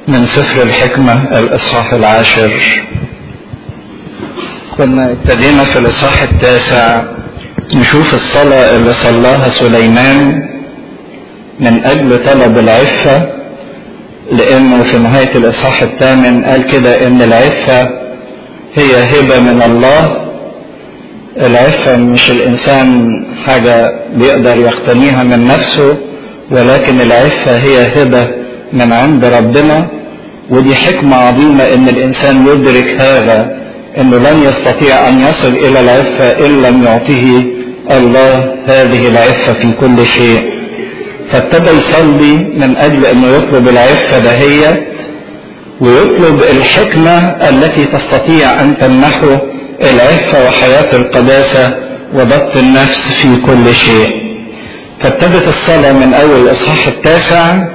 من سفر الحكمة الإصحاح العاشر كنا ابتدينا في الإصحاح التاسع نشوف الصلاة اللي صلاها سليمان من أجل طلب العفة لأنه في نهاية الإصحاح الثامن قال كده إن العفة هي هبة من الله العفة مش الإنسان حاجة بيقدر يقتنيها من نفسه ولكن العفة هي هبة من عند ربنا ودي حكمة عظيمة إن الإنسان يدرك هذا إنه لن يستطيع أن يصل إلى العفة إن لم يعطيه الله هذه العفة في كل شيء فابتدى يصلي من أجل أنه يطلب العفة دهيت ويطلب الحكمة التي تستطيع أن تمنحه العفة وحياة القداسة وضبط النفس في كل شيء فابتدت الصلاة من أول الإصحاح التاسع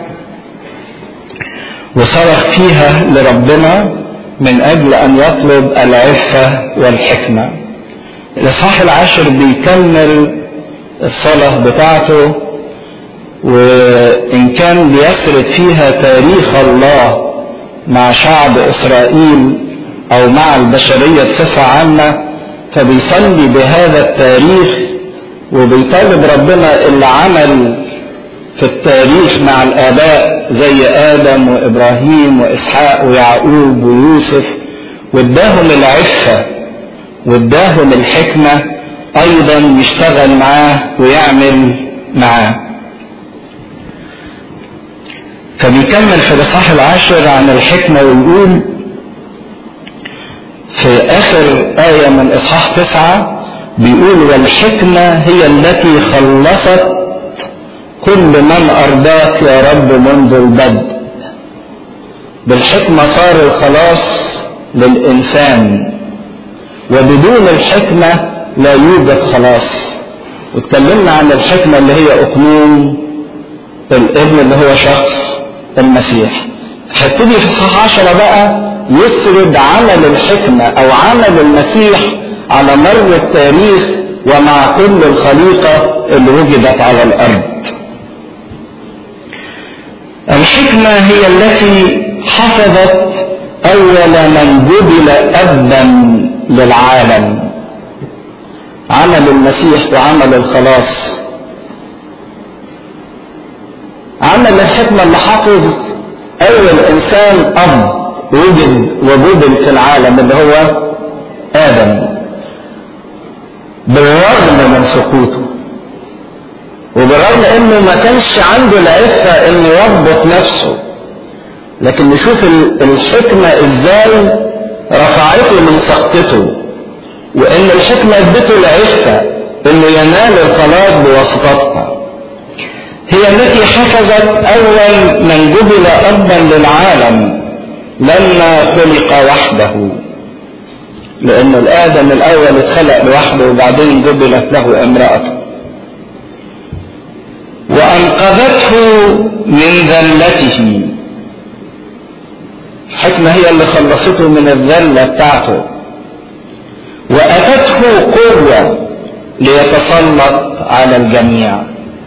وصرخ فيها لربنا من أجل أن يطلب العفة والحكمة الإصحاح العاشر بيكمل الصلاة بتاعته وإن كان بيسرد فيها تاريخ الله مع شعب إسرائيل أو مع البشرية بصفة عامة فبيصلي بهذا التاريخ وبيطالب ربنا اللي عمل في التاريخ مع الآباء زي آدم وإبراهيم وإسحاق ويعقوب ويوسف واداهم العفة واداهم الحكمة أيضا يشتغل معاه ويعمل معاه فبيكمل في الإصحاح العاشر عن الحكمة ويقول في آخر آية من إصحاح تسعة بيقول والحكمة هي التي خلصت كل من أرضاك يا رب منذ البدء بالحكمة صار الخلاص للإنسان وبدون الحكمة لا يوجد خلاص واتكلمنا عن الحكمة اللي هي أقنوم الابن اللي هو شخص المسيح هبتدي في الصحاح عشرة بقى يسرد عمل الحكمة أو عمل المسيح على مر التاريخ ومع كل الخليقة اللي وجدت على الأرض الحكمة هي التي حفظت أول من جبل أبا للعالم عمل المسيح وعمل الخلاص عمل الحكمة اللي حافظ أول إنسان أب وجد وجبل في العالم اللي هو آدم بالرغم من سقوطه وبالرغم انه ما كانش عنده العفة انه يضبط نفسه لكن نشوف الحكمة ازاي رفعته من سقطته وان الحكمة ادته العفة انه ينال الخلاص بواسطتها هي التي حفظت اول من جبل ابا للعالم لما خلق وحده لان الادم الاول اتخلق لوحده وبعدين جبلت له امرأته وانقذته من ذلته الحكمة هي اللي خلصته من الذلة بتاعته واتته قوة ليتسلط على الجميع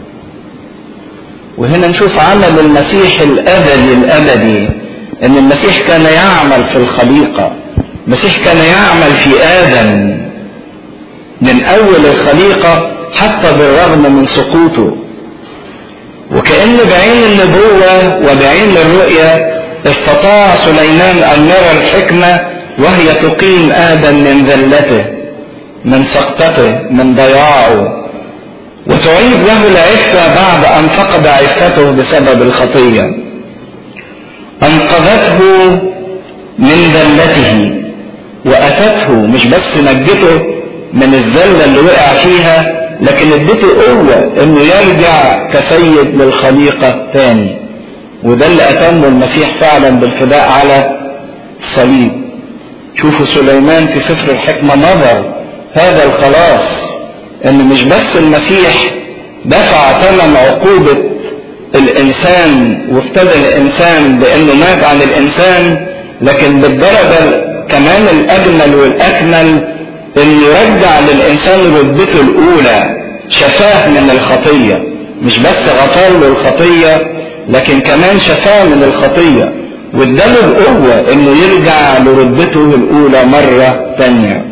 وهنا نشوف عمل المسيح الأبدي الأبدي أن المسيح كان يعمل في الخليقة المسيح كان يعمل في آدم من أول الخليقة حتى بالرغم من سقوطه وكأن بعين النبوة وبعين الرؤية استطاع سليمان أن يرى الحكمة وهي تقيم آدم من ذلته من سقطته من ضياعه وتعيد له العفة بعد أن فقد عفته بسبب الخطية أنقذته من ذلته وأتته مش بس نجته من الذلة اللي وقع فيها لكن ادته قوة انه يرجع كسيد للخليقة تاني وده اللي اتمه المسيح فعلا بالفداء على الصليب شوفوا سليمان في سفر الحكمة نظر هذا الخلاص ان مش بس المسيح دفع ثمن عقوبة الانسان وافتدى الانسان بانه مات عن الانسان لكن بالدرجة كمان الاجمل والاكمل انه يرجع للانسان رتبته الاولى شفاه من الخطية مش بس غفر له الخطية لكن كمان شفاه من الخطية واداله القوة انه يرجع لرتبته الاولى مرة تانية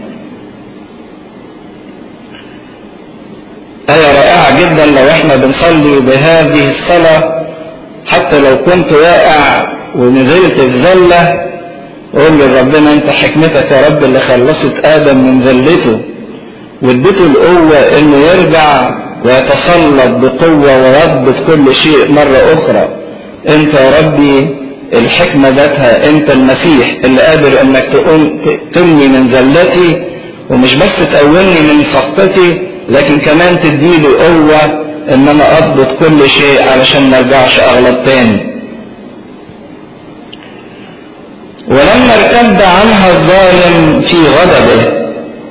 آية رائعة جدا لو احنا بنصلي بهذه الصلاة حتى لو كنت واقع ونزلت في ذلة قول لربنا انت حكمتك يا رب اللي خلصت ادم من ذلته واديته القوة انه يرجع ويتسلط بقوة ويضبط كل شيء مرة اخرى انت يا ربي الحكمة ذاتها انت المسيح اللي قادر انك تقومني من ذلتي ومش بس تقومني من سقطتي لكن كمان تديلي قوة ان انا اضبط كل شيء علشان ما ارجعش اغلط تاني ولما ارتد عنها الظالم في غضبه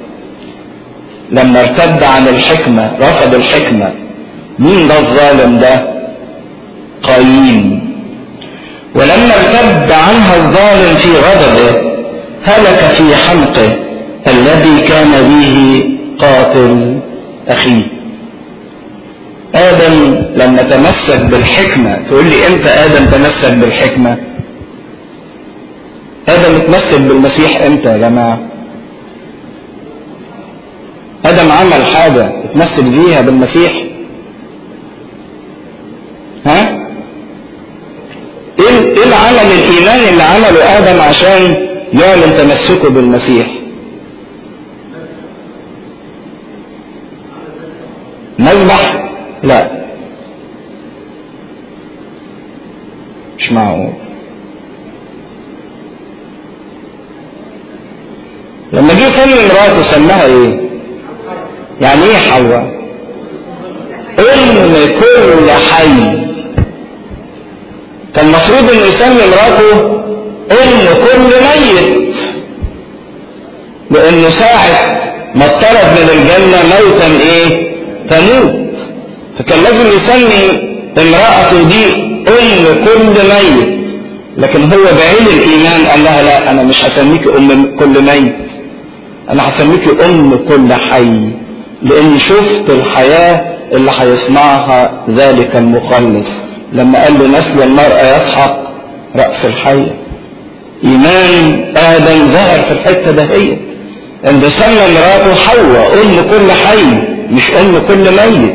لما ارتد عن الحكمة رفض الحكمة مين ده الظالم ده قايين ولما ارتد عنها الظالم في غضبه هلك في حمقه الذي كان به قاتل اخيه ادم لما تمسك بالحكمة تقول لي امتى ادم تمسك بالحكمة ادم اتمسك بالمسيح امتى يا جماعة ادم عمل حاجة اتمسك بيها بالمسيح ها ايه العمل الايماني اللي عمله ادم عشان يعلن تمسكه بالمسيح مذبح لا مش معقول لما جه يكلم مراته سماها ايه يعني ايه حواء ام كل حي كان المفروض انه يسمي مراته ام كل ميت لانه ساعة ما اطلب من الجنة موتا ايه تموت فكان لازم يسمي امرأته دي ام كل ميت لكن هو بعين الايمان قال لها لا انا مش هسميك ام كل ميت انا هسميك ام كل حي لاني شفت الحياة اللي هيصنعها ذلك المخلص لما قال له نسل المرأة يسحق رأس الحية ايمان ادم ظهر في الحتة دهية ان سمى مراته حواء ام كل حي مش ام كل ميت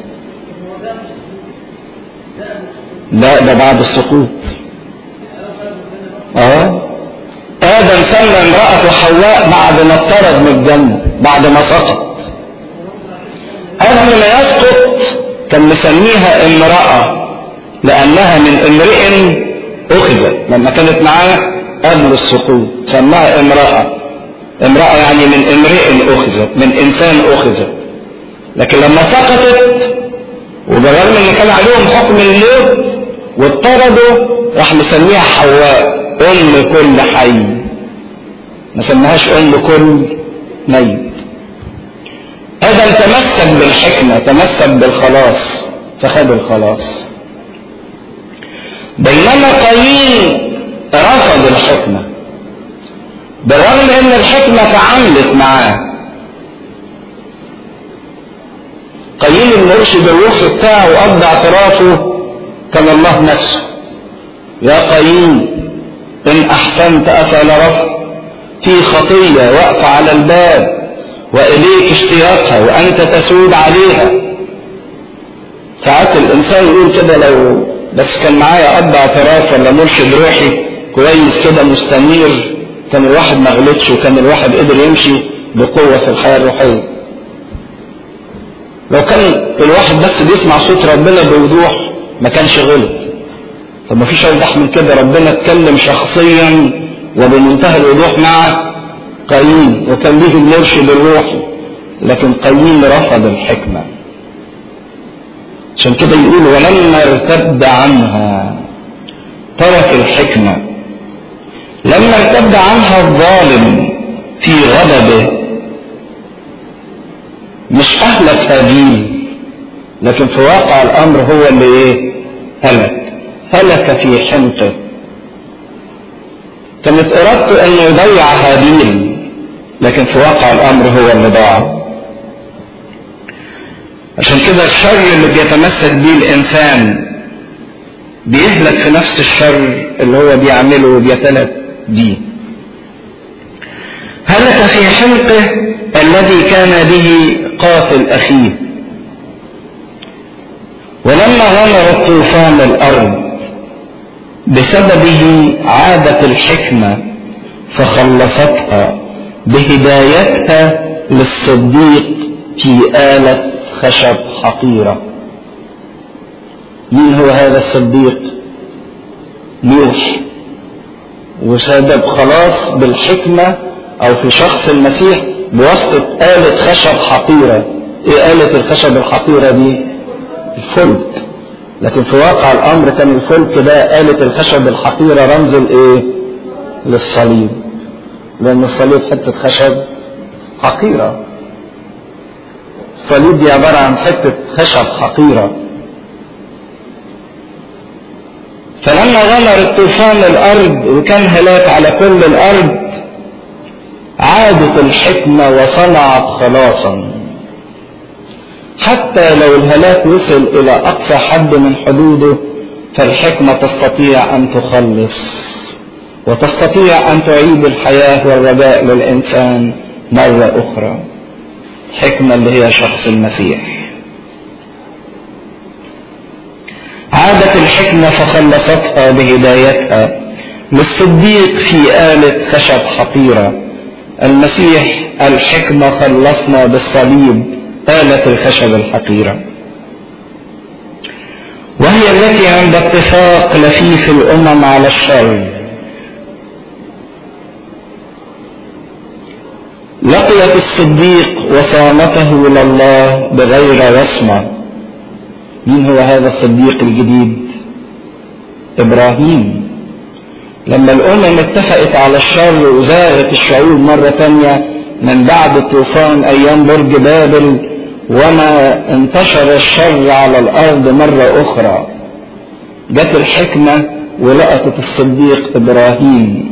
لا ده بعد السقوط اه ادم سمى امرأته حواء بعد ما اطرد من الجنة بعد ما سقط قبل ما يسقط كان مسميها امرأة لأنها من امرئ أخذت لما كانت معاه قبل السقوط سماها امرأة امرأة يعني من امرئ أخذت من إنسان أخذت لكن لما سقطت وبالرغم ان كان عليهم حكم الموت واضطردوا راح مسميها حواء ام كل حي ما سماهاش ام كل ميت ادم تمسك بالحكمة تمسك بالخلاص فخد الخلاص بينما قايين رفض الحكمة بالرغم ان الحكمة تعاملت معاه قايين المرشد الروحي بتاعه وقضى اعترافه كان الله نفسه يا قايين ان احسنت افعل رفض في خطية واقفة على الباب واليك اشتياقها وانت تسود عليها ساعات الانسان يقول كده لو بس كان معايا اب اعتراف ولا مرشد روحي كويس كده مستنير كان الواحد ما غلطش وكان الواحد قدر يمشي بقوة في الحياة الروحية لو كان الواحد بس بيسمع صوت ربنا بوضوح ما كانش غلط طب ما فيش اوضح من كده ربنا اتكلم شخصيا وبمنتهى الوضوح مع قايين وكان ليه المرشد الروحي لكن قايين رفض الحكمة عشان كده يقول ولما ارتد عنها ترك الحكمة لما ارتد عنها الظالم في غضبه مش أهلك هابيل لكن في واقع الأمر هو اللي إيه؟ هلك هلك في حنقه كانت إرادته أنه يضيع هابيل لكن في واقع الأمر هو اللي ضاع عشان كده الشر اللي بيتمسك بيه الإنسان بيهلك في نفس الشر اللي هو بيعمله وبيتلت بيه هلك في حلقه الذي كان به قاتل أخيه ولما غمر الطوفان الأرض بسببه عادت الحكمة فخلصتها بهدايتها للصديق في آلة خشب حقيرة مين هو هذا الصديق نوح وسبب خلاص بالحكمة أو في شخص المسيح بواسطة آلة خشب حقيرة إيه آلة الخشب الحقيرة دي؟ الفلك لكن في واقع الأمر كان الفلك ده آلة الخشب الحقيرة رمز الإيه؟ للصليب لأن الصليب حتة خشب حقيرة الصليب دي عبارة عن حتة خشب حقيرة فلما غمر الطوفان الأرض وكان هلاك على كل الأرض عادت الحكمة وصنعت خلاصا حتى لو الهلاك وصل إلى أقصى حد من حدوده فالحكمة تستطيع أن تخلص وتستطيع أن تعيد الحياة والرجاء للإنسان مرة أخرى الحكمة اللي هي شخص المسيح عادت الحكمة فخلصتها بهدايتها للصديق في آلة خشب حقيرة المسيح الحكمة خلصنا بالصليب آلة الخشب الحقيرة وهي التي عند اتفاق لفيف الأمم على الشر لقيت الصديق وصامته لله بغير وصمة مين هو هذا الصديق الجديد إبراهيم لما الأمم اتفقت على الشر وزاغت الشعوب مرة تانية من بعد الطوفان أيام برج بابل وما انتشر الشر على الأرض مرة أخرى جت الحكمة ولقطت الصديق إبراهيم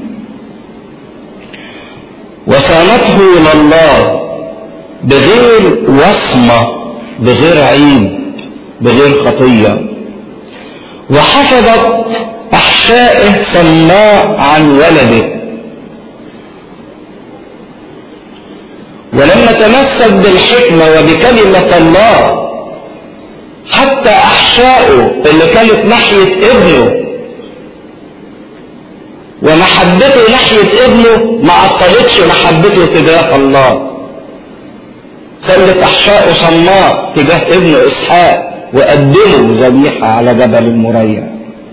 وصانته لله بغير وصمة بغير عيب بغير خطية وحفظت أحشائه صلاء عن ولده ولما تمسك بالحكمة وبكلمة الله حتى أحشائه اللي كانت ناحية ابنه ومحبته ناحية ابنه ما عطلتش محبته تجاه الله خلت أحشائه صماء تجاه ابنه إسحاق وقدموا ذبيحة على جبل المريع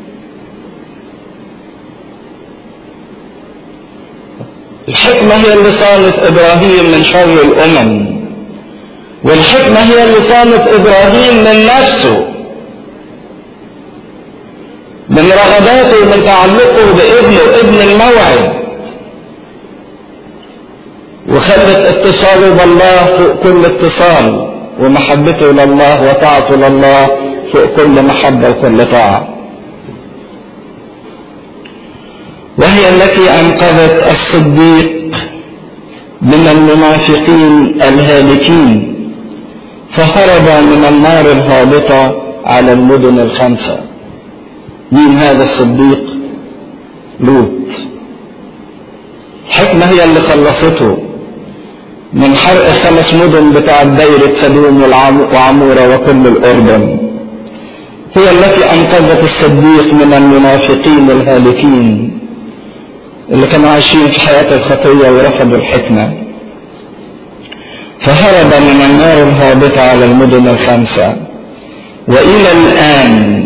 الحكمة هي اللي صانت إبراهيم من شر الأمم والحكمة هي اللي صانت إبراهيم من نفسه من رغباته ومن تعلقه بابنه ابن الموعد وخلت اتصاله بالله فوق كل اتصال ومحبته لله وطاعته لله فوق كل محبة وكل طاعة وهي التي أنقذت الصديق من المنافقين الهالكين فهرب من النار الهابطة على المدن الخمسة مين هذا الصديق لوط الحكمة هي اللي خلصته من حرق خمس مدن بتاع دايرة سدوم وعمورة وكل الأردن هي التي أنقذت الصديق من المنافقين الهالكين اللي كانوا عايشين في حياة الخطية ورفضوا الحكمة فهرب من النار الهابطة على المدن الخمسة وإلى الآن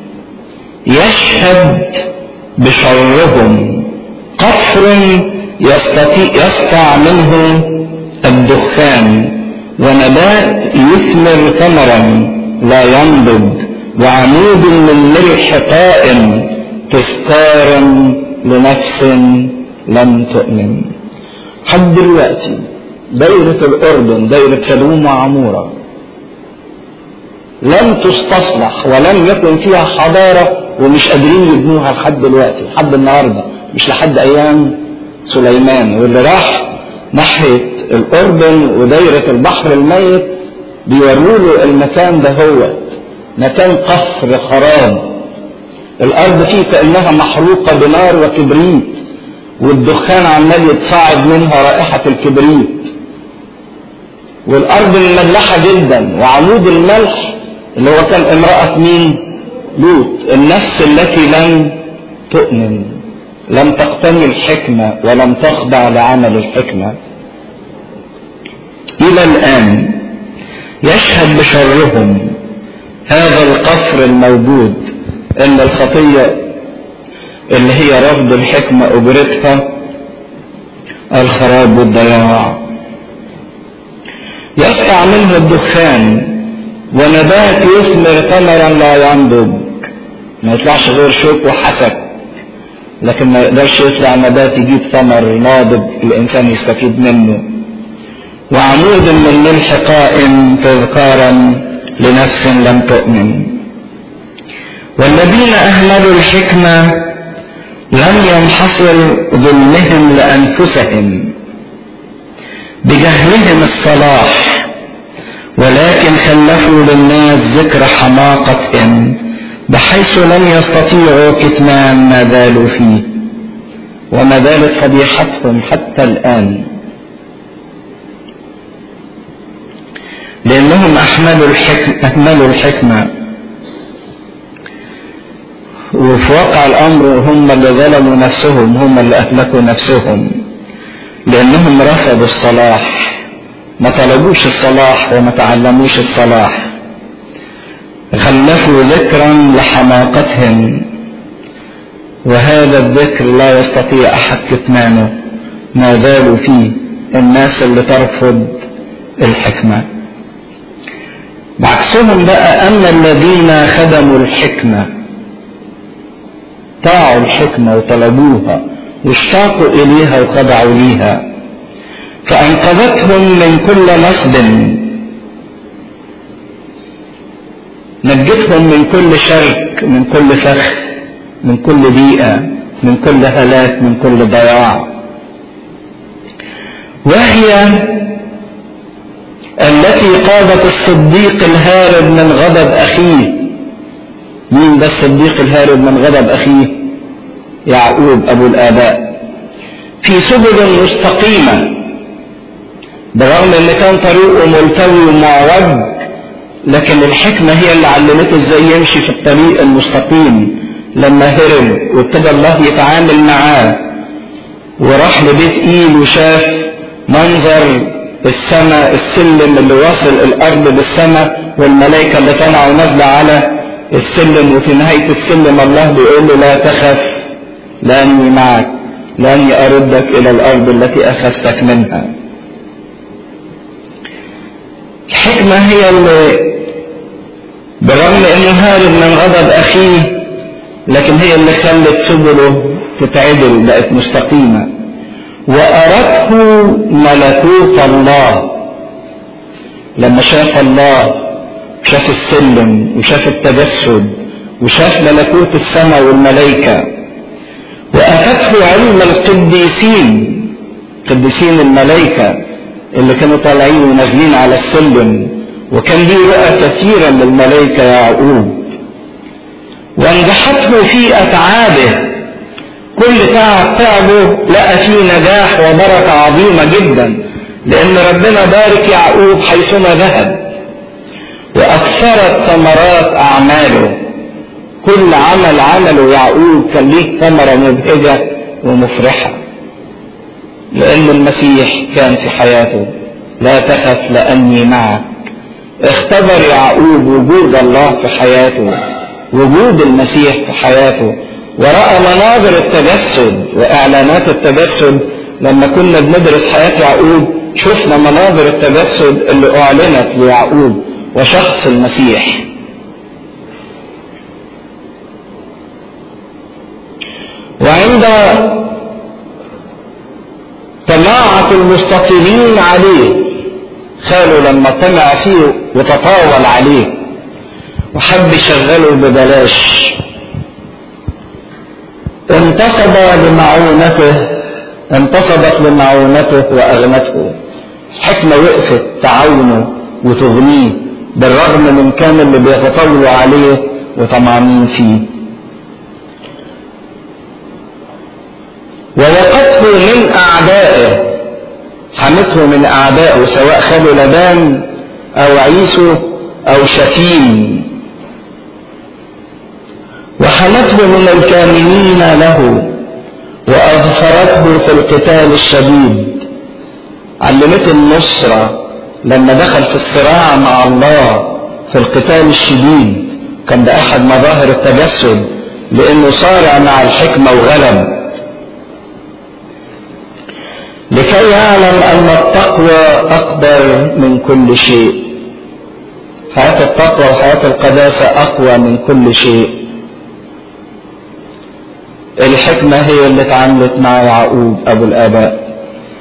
يشهد بشرهم قصر يستطيع يسطع منه الدخان ونبات يثمر ثمرا لا ينضج وعمود من ملح قائم تذكارا لنفس لم تؤمن حد دلوقتي دايرة الأردن دايرة سدوم وعمورة لم تستصلح ولم يكن فيها حضارة ومش قادرين يبنوها لحد دلوقتي لحد النهاردة مش لحد أيام سليمان واللي راح ناحية الأردن ودايرة البحر الميت بيوروا له المكان ده هو مكان قصر خراب الارض فيه كانها محروقه بنار وكبريت والدخان عمال يتصاعد منها رائحه الكبريت والارض مملحه جدا وعمود الملح اللي هو كان امراه مين لوط النفس التي لم تؤمن لم تقتني الحكمه ولم تخضع لعمل الحكمه الى الان يشهد بشرهم هذا القصر الموجود ان الخطيه اللي هي رفض الحكمه اجرتها الخراب والضياع يسقع منه الدخان ونبات يثمر ثمرا لا ينضج ما يطلعش غير شوك وحسك لكن ما يقدرش يطلع نبات يجيب ثمر ناضج الانسان يستفيد منه وعمود من ملح قائم تذكارا لنفس لم تؤمن والذين اهملوا الحكمه لم ينحصر ظلمهم لانفسهم بجهلهم الصلاح ولكن خلفوا للناس ذكر حماقتهم بحيث لم يستطيعوا كتمان ما زالوا فيه وما زالت فضيحتهم حتى الان لانهم احملوا الحكمه اهملوا الحكمه وفي واقع الامر هم اللي ظلموا نفسهم هم اللي اهلكوا نفسهم لانهم رفضوا الصلاح ما طلبوش الصلاح وما تعلموش الصلاح خلفوا ذكرا لحماقتهم وهذا الذكر لا يستطيع احد كتمانه ما زالوا فيه الناس اللي ترفض الحكمه بعكسهم بقى اما الذين خدموا الحكمه طاعوا الحكمه وطلبوها واشتاقوا اليها وخضعوا ليها فانقذتهم من كل نصب نجتهم من كل شرك من كل فخ من كل بيئه من كل هلاك من كل ضياع وهي التي قادت الصديق الهارب من غضب اخيه مين ده الصديق الهارب من غضب اخيه يعقوب ابو الاباء في سبل مستقيمه برغم ان كان طريقه ملتوي ومعوج لكن الحكمه هي اللي علمته ازاي يمشي في الطريق المستقيم لما هرب وابتدى الله يتعامل معاه وراح لبيت ايل وشاف منظر السماء السلم اللي واصل الارض بالسماء والملائكه اللي طالعه ونازله على السلم وفي نهايه السلم الله بيقول له لا تخف لاني معك لاني اردك الى الارض التي اخذتك منها الحكمه هي اللي بالرغم انه هارب من غضب اخيه لكن هي اللي خلت سبله تتعدل بقت مستقيمه وأرته ملكوت الله لما شاف الله شاف السلم وشاف التجسد وشاف ملكوت السماء والملائكة وأتته علم القديسين قديسين الملائكة اللي كانوا طالعين ونازلين على السلم وكان ليه رؤى كثيرة للملائكة يعقوب وانجحته في أتعابه كل تعب تعبه لقى فيه نجاح وبركة عظيمة جدا لأن ربنا بارك يعقوب حيثما ذهب وأكثرت ثمرات أعماله كل عمل عمله يعقوب كان ليه ثمرة مبهجة ومفرحة لأن المسيح كان في حياته لا تخف لأني معك اختبر يعقوب وجود الله في حياته وجود المسيح في حياته ورأى مناظر التجسد وإعلانات التجسد لما كنا بندرس حياة يعقوب شفنا مناظر التجسد اللي أعلنت ليعقوب وشخص المسيح وعند طماعة المستطيلين عليه خاله لما طمع فيه وتطاول عليه وحب يشغله ببلاش انتصب لمعونته انتصبت لمعونته واغنته الحكمه وقفت تعاونه وتغنيه بالرغم من كان اللي بيتطاولوا عليه وطمعانين فيه ووقته من أعدائه حمته من أعدائه سواء خلوا لبان أو عيسو أو شتيم وحمته من الكاملين له وأظفرته في القتال الشديد علمته النصرة لما دخل في الصراع مع الله في القتال الشديد كان ده أحد مظاهر التجسد لأنه صارع مع الحكمة وغلب لكي يعلم أن التقوى أقدر من كل شيء حياة التقوى وحياة القداسة أقوى من كل شيء الحكمة هي اللي اتعاملت مع يعقوب أبو الآباء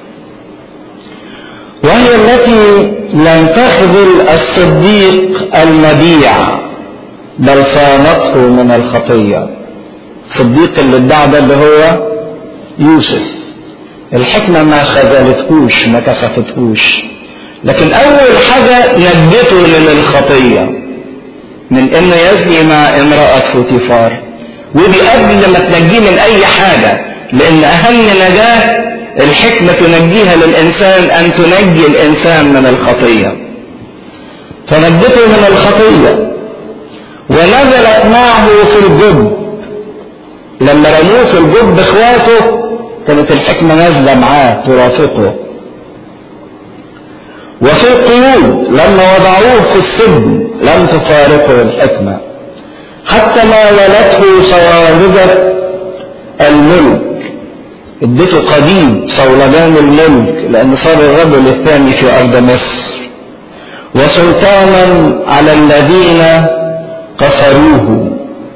وهي التي لم تخذل الصديق المبيع بل صانته من الخطية الصديق اللي ادعى ده اللي هو يوسف الحكمة ما خذلتهوش ما كسفتهوش لكن أول حاجة نجته من الخطية من إنه يزني مع امرأة فوتيفار ودي قبل ما تنجيه من أي حاجة لأن أهم نجاة الحكمة تنجيها للإنسان أن تنجي الإنسان من الخطية فنجته من الخطية ونزلت معه في الجب لما رموه في الجب اخواته كانت الحكمة نازلة معاه ترافقه وفي القيود لما وضعوه في السجن لم تفارقه الحكمة حتى ما ولته صوالجة الملك اديته قديم صولجان الملك لأن صار الرجل الثاني في أرض مصر وسلطانا على الذين قصروه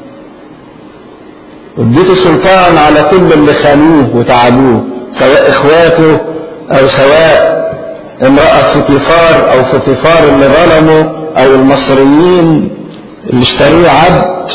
اديته سلطان على كل اللي خانوه وتعبوه سواء اخواته او سواء امرأة فطيفار او فطيفار اللي ظلموا او المصريين اللي اشتروه عبد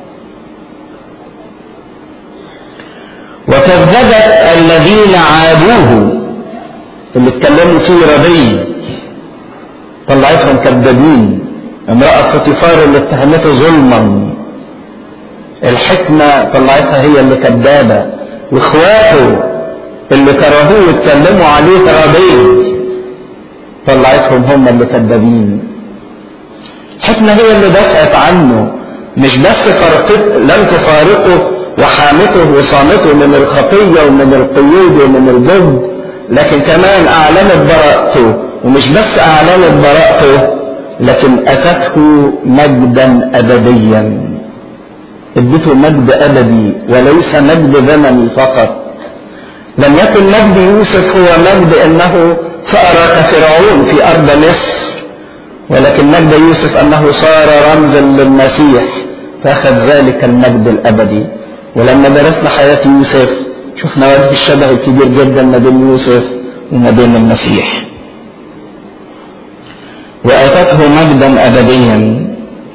وكذبت الذين عابوه اللي اتكلموا فيه ربي طلعتهم كذابين امرأة فطيفار اللي اتهمته ظلما الحكمة طلعتها هي اللي كذابة واخواته اللي كرهوه واتكلموا عليه ربي طلعتهم هم اللي كذابين الحكمة هي اللي دافعت عنه مش بس فرقت لم تفارقه وحامته وصامته من الخطية ومن القيود ومن الجد لكن كمان أعلنت براءته ومش بس أعلنت براءته لكن أتته مجدا أبديا ادته مجد أبدي وليس مجد زمني فقط لم يكن مجد يوسف هو مجد أنه صار كفرعون في أرض مصر ولكن مجد يوسف أنه صار رمزا للمسيح فأخذ ذلك المجد الأبدي ولما درسنا حياة يوسف شفنا وجه الشبه الكبير جدا ما بين يوسف وما بين المسيح وأتته مجدا أبديا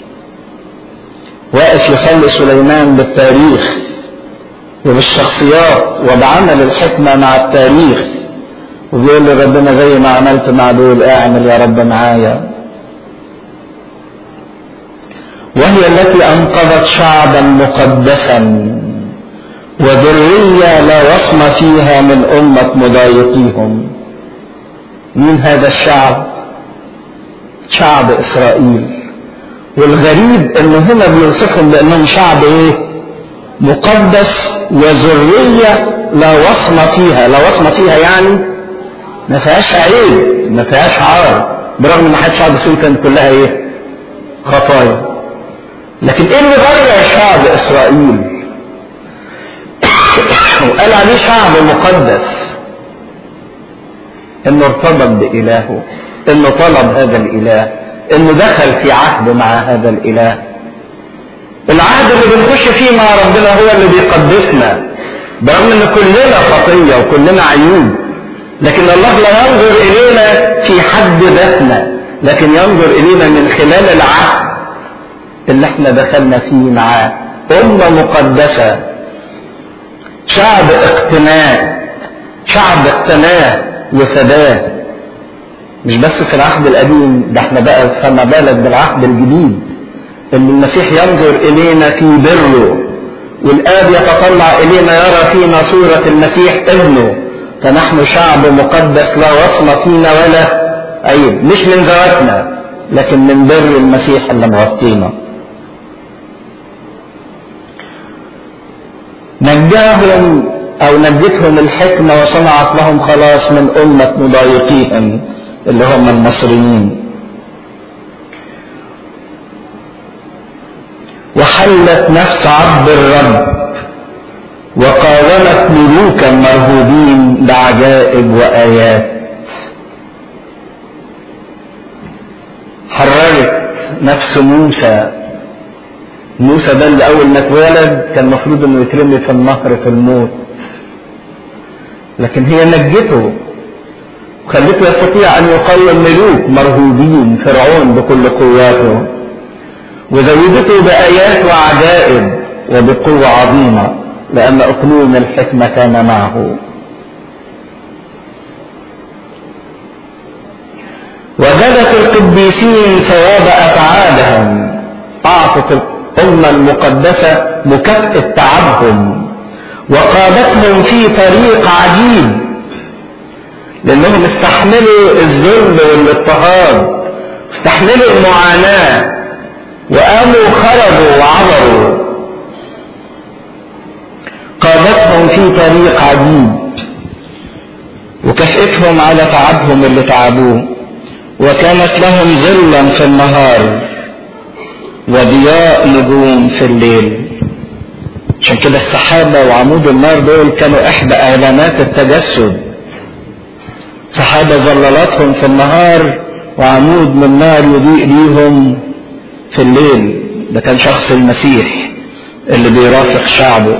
واقف يصلي سليمان بالتاريخ وبالشخصيات وبعمل الحكمة مع التاريخ وبيقول لربنا زي ما عملت مع دول اعمل يا رب معايا وهي التي أنقذت شعبا مقدسا وذرية لا وصم فيها من أمة مضايقيهم مين هذا الشعب شعب إسرائيل والغريب انه هنا بيوصفهم بانهم شعب ايه مقدس وذرية لا وصم فيها لا وصم فيها يعني ما فيهاش عيب ما فيهاش عار برغم ان حياة شعب سوريا كانت كلها ايه خطايا لكن ايه اللي غير شعب اسرائيل وقال عليه شعب مقدس انه ارتبط بإلهه انه طلب هذا الاله انه دخل في عهد مع هذا الاله العهد اللي بنخش فيه مع ربنا هو اللي بيقدسنا برغم ان كلنا خطية وكلنا عيوب لكن الله لا ينظر الينا في حد ذاتنا لكن ينظر الينا من خلال العهد اللي احنا دخلنا فيه معاه أمة مقدسة شعب اقتناء شعب اقتناه وفداه مش بس في العهد القديم ده احنا بقى فما بالك بالعهد الجديد ان المسيح ينظر الينا في بره والآب يتطلع إلينا يرى فينا صورة المسيح ابنه فنحن شعب مقدس لا وصم فينا ولا عيب مش من ذواتنا لكن من بر المسيح اللي مغطينا نجاهم او نجتهم الحكمة وصنعت لهم خلاص من امة مضايقيهم اللي هم المصريين وحلت نفس عبد الرب وقاومت ملوكا مرهوبين بعجائب وايات حررت نفس موسى موسى ده اللي اول ما اتولد كان المفروض انه يترمي في النهر في الموت لكن هي نجته وخلته يستطيع ان يقاوم ملوك مرهوبين فرعون بكل قواته وزودته بايات وعجائب وبقوه عظيمه لان اقلوم الحكمه كان معه وجدت القديسين ثواب افعالهم اعطت الامه المقدسه مكافاه تعبهم وقادتهم في طريق عجيب لانهم استحملوا الذل والاضطهاد استحملوا المعاناه وقاموا خرجوا وعبروا قادتهم في طريق عجيب وكافئتهم على تعبهم اللي تعبوه وكانت لهم ظلا في النهار وضياء نجوم في الليل عشان كده السحابة وعمود النار دول كانوا إحدى إعلانات التجسد سحابة ظللتهم في النهار وعمود من نار يضيء ليهم في الليل ده كان شخص المسيح اللي بيرافق شعبه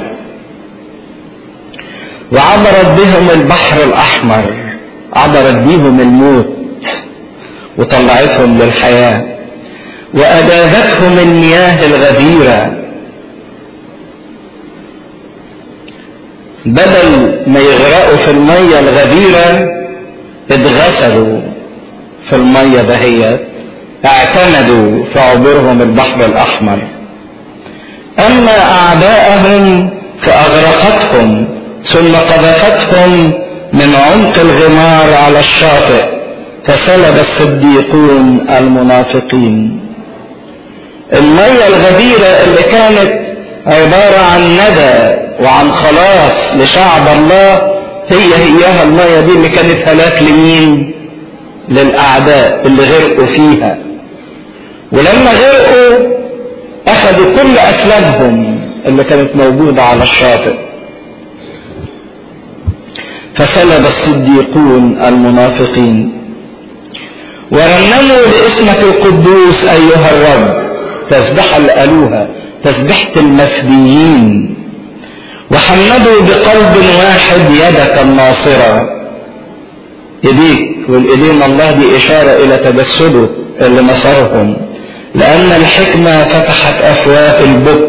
وعبرت بهم البحر الأحمر عبرت بيهم الموت وطلعتهم للحياة وأجازتهم المياه الغديرة بدل ما يغرقوا في المية الغديرة اتغسلوا في المية دهيت اعتمدوا في عبورهم البحر الأحمر أما أعداءهم فأغرقتهم ثم قذفتهم من عمق الغمار على الشاطئ فسلب الصديقون المنافقين المية الغديرة اللي كانت عبارة عن ندى وعن خلاص لشعب الله هي هيها المية دي اللي كانت هلاك لمين للأعداء اللي غرقوا فيها ولما غرقوا أخذوا كل أسلامهم اللي كانت موجودة على الشاطئ فسلب الصديقون المنافقين ورنموا لاسمك القدوس أيها الرب تسبح الألوهة تسبحة المفديين وحمدوا بقلب واحد يدك الناصرة ايديك والايدين الله دي اشارة الى تجسده اللي نصرهم لان الحكمة فتحت افواه البك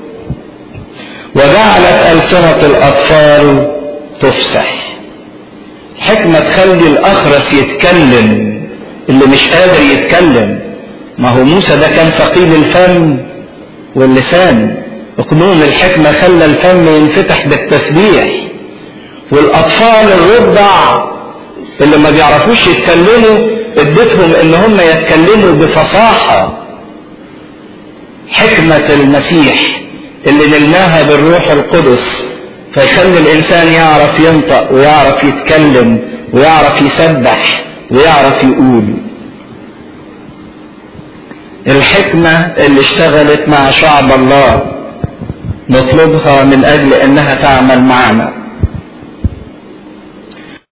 وجعلت ألسنة الأطفال تفسح الحكمة تخلي الأخرس يتكلم اللي مش قادر يتكلم ما هو موسى ده كان ثقيل الفم واللسان اقنون الحكمة خلى الفم ينفتح بالتسبيح والأطفال الرضع اللي ما بيعرفوش يتكلموا اديتهم ان هم يتكلموا بفصاحة حكمة المسيح اللي نلناها بالروح القدس فيخلي الانسان يعرف ينطق ويعرف يتكلم ويعرف يسبح ويعرف يقول الحكمة اللي اشتغلت مع شعب الله نطلبها من اجل انها تعمل معنا